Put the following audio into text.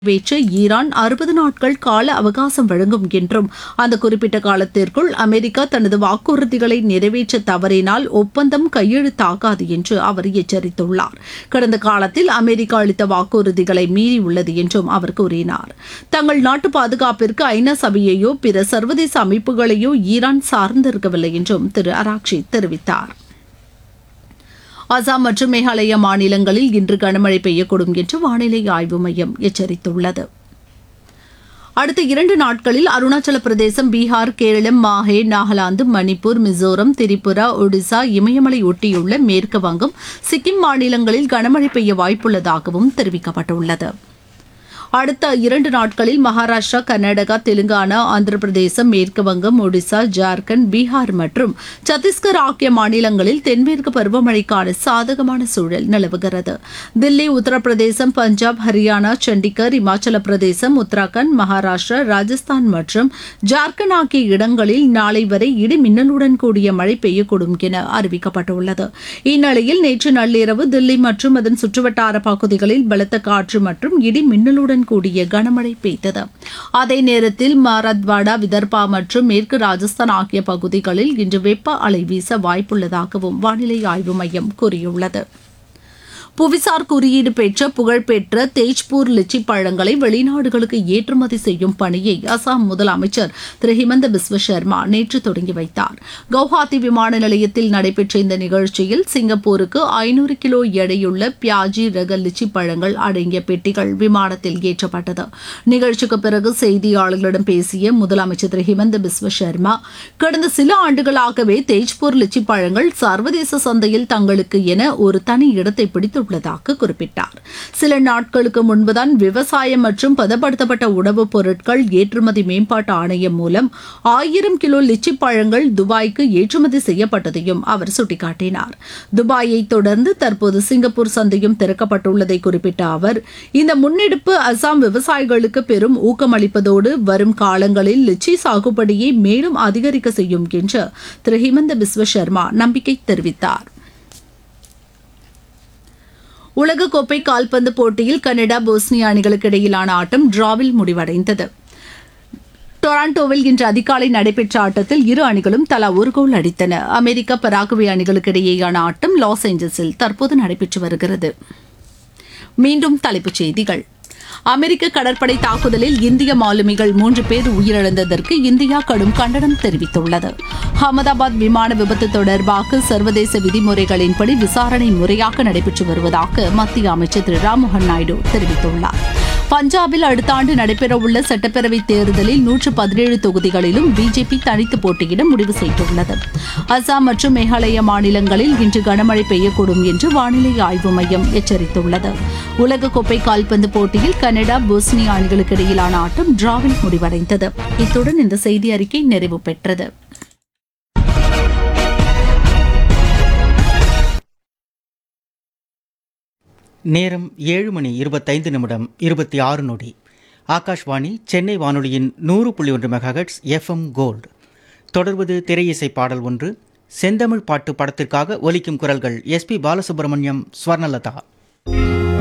நிறைவேற்ற ஈரான் அறுபது நாட்கள் கால அவகாசம் வழங்கும் என்றும் அந்த குறிப்பிட்ட காலத்திற்குள் அமெரிக்கா தனது வாக்குறுதிகளை நிறைவேற்ற தவறினால் ஒப்பந்தம் கையெழுத்தாகாது என்று அவர் எச்சரித்துள்ளார் கடந்த காலத்தில் அமெரிக்கா அளித்த வாக்குறுதிகளை மீறியுள்ளது என்றும் அவர் கூறினார் தங்கள் நாட்டு பாதுகாப்பிற்கு ஐநா சபையையோ பிற சர்வதேச அமைப்புகளையோ ஈரான் சார்ந்திருக்கவில்லை என்றும் திரு அராக்ஷி தெரிவித்தார் அசாம் மற்றும் மேகாலயா மாநிலங்களில் இன்று கனமழை பெய்யக்கூடும் என்று வானிலை ஆய்வு மையம் எச்சரித்துள்ளது அடுத்த இரண்டு நாட்களில் அருணாச்சல பிரதேசம் பீகார் கேரளம் மாஹே நாகாலாந்து மணிப்பூர் மிசோரம் திரிபுரா ஒடிசா இமயமலை ஒட்டியுள்ள மேற்கு வங்கம் சிக்கிம் மாநிலங்களில் கனமழை பெய்ய வாய்ப்புள்ளதாகவும் தெரிவிக்கப்பட்டுள்ளது அடுத்த இரண்டு நாட்களில் மகாராஷ்டிரா கர்நாடகா தெலுங்கானா ஆந்திர பிரதேசம் மேற்கு வங்கம் ஒடிசா ஜார்க்கண்ட் பீகார் மற்றும் சத்தீஸ்கர் ஆகிய மாநிலங்களில் தென்மேற்கு பருவமழைக்கான சாதகமான சூழல் நிலவுகிறது தில்லி உத்தரப்பிரதேசம் பஞ்சாப் ஹரியானா சண்டிகர் இமாச்சல பிரதேசம் உத்தராகண்ட் மகாராஷ்டிரா ராஜஸ்தான் மற்றும் ஜார்க்கண்ட் ஆகிய இடங்களில் நாளை வரை இடி மின்னலுடன் கூடிய மழை பெய்யக்கூடும் என அறிவிக்கப்பட்டுள்ளது இந்நிலையில் நேற்று நள்ளிரவு தில்லி மற்றும் அதன் சுற்றுவட்டார பகுதிகளில் பலத்த காற்று மற்றும் இடி மின்னலுடன் கூடிய கனமழை பெய்தது அதே நேரத்தில் மராத்வாடா விதர்பா மற்றும் மேற்கு ராஜஸ்தான் ஆகிய பகுதிகளில் இன்று வெப்ப அலை வீச வாய்ப்புள்ளதாகவும் வானிலை ஆய்வு மையம் கூறியுள்ளது புவிசார் குறியீடு பெற்ற புகழ்பெற்ற தேஜ்பூர் லிச்சி பழங்களை வெளிநாடுகளுக்கு ஏற்றுமதி செய்யும் பணியை அசாம் முதலமைச்சர் திரு ஹிமந்த பிஸ்வ சர்மா நேற்று தொடங்கி வைத்தார் கவுஹாத்தி விமான நிலையத்தில் நடைபெற்ற இந்த நிகழ்ச்சியில் சிங்கப்பூருக்கு ஐநூறு கிலோ எடையுள்ள பியாஜி ரக லிச்சி பழங்கள் அடங்கிய பெட்டிகள் விமானத்தில் ஏற்றப்பட்டது நிகழ்ச்சிக்கு பிறகு செய்தியாளர்களிடம் பேசிய முதலமைச்சர் திரு ஹிமந்த பிஸ்வ சர்மா கடந்த சில ஆண்டுகளாகவே தேஜ்பூர் லிச்சி பழங்கள் சர்வதேச சந்தையில் தங்களுக்கு என ஒரு தனி இடத்தை பிடித்துள்ளதாக குறிப்பிட்டார் சில நாட்களுக்கு முன்புதான் விவசாயம் மற்றும் பதப்படுத்தப்பட்ட உணவுப் பொருட்கள் ஏற்றுமதி மேம்பாட்டு ஆணையம் மூலம் ஆயிரம் கிலோ லிச்சி பழங்கள் துபாய்க்கு ஏற்றுமதி செய்யப்பட்டதையும் அவர் சுட்டிக்காட்டினார் துபாயை தொடர்ந்து தற்போது சிங்கப்பூர் சந்தையும் திறக்கப்பட்டுள்ளதை குறிப்பிட்ட அவர் இந்த முன்னெடுப்பு அசாம் விவசாயிகளுக்கு பெரும் ஊக்கமளிப்பதோடு வரும் காலங்களில் லிச்சி சாகுபடியை மேலும் அதிகரிக்க செய்யும் என்று திரு ஹிமந்த பிஸ்வ சர்மா நம்பிக்கை தெரிவித்தார் உலகக்கோப்பை கால்பந்து போட்டியில் கனடா போஸ்னியா அணிகளுக்கு இடையிலான ஆட்டம் டிராவில் முடிவடைந்தது டொராண்டோவில் இன்று அதிகாலை நடைபெற்ற ஆட்டத்தில் இரு அணிகளும் தலா ஒரு கோல் அடித்தன அமெரிக்கா பராகுவே அணிகளுக்கு இடையேயான ஆட்டம் லாஸ் ஏஞ்சல்ஸில் தற்போது நடைபெற்று வருகிறது மீண்டும் தலைப்புச் செய்திகள் அமெரிக்க கடற்படை தாக்குதலில் இந்திய மாலுமிகள் மூன்று பேர் உயிரிழந்ததற்கு இந்தியா கடும் கண்டனம் தெரிவித்துள்ளது அகமதாபாத் விமான விபத்து தொடர்பாக சர்வதேச விதிமுறைகளின்படி விசாரணை முறையாக நடைபெற்று வருவதாக மத்திய அமைச்சர் திரு ராம்மோகன் நாயுடு தெரிவித்துள்ளார் பஞ்சாபில் அடுத்த ஆண்டு நடைபெறவுள்ள சட்டப்பேரவைத் தேர்தலில் நூற்று பதினேழு தொகுதிகளிலும் பிஜேபி தனித்து போட்டியிட முடிவு செய்துள்ளது அசாம் மற்றும் மேகாலய மாநிலங்களில் இன்று கனமழை பெய்யக்கூடும் என்று வானிலை ஆய்வு மையம் எச்சரித்துள்ளது உலகக்கோப்பை கால்பந்து போட்டியில் கனடா போஸ்னியா அணிகளுக்கு இடையிலான ஆட்டம் டிராவில் முடிவடைந்தது இத்துடன் இந்த செய்தி அறிக்கை நிறைவு பெற்றது நேரம் ஏழு மணி இருபத்தைந்து நிமிடம் இருபத்தி ஆறு நொடி ஆகாஷ்வாணி சென்னை வானொலியின் நூறு புள்ளி ஒன்று மெகாஹெட்ஸ் எஃப்எம் கோல்டு தொடர்வது திரையிசை பாடல் ஒன்று செந்தமிழ் பாட்டு படத்திற்காக ஒலிக்கும் குரல்கள் எஸ்பி பாலசுப்ரமணியம் ஸ்வர்ணலதா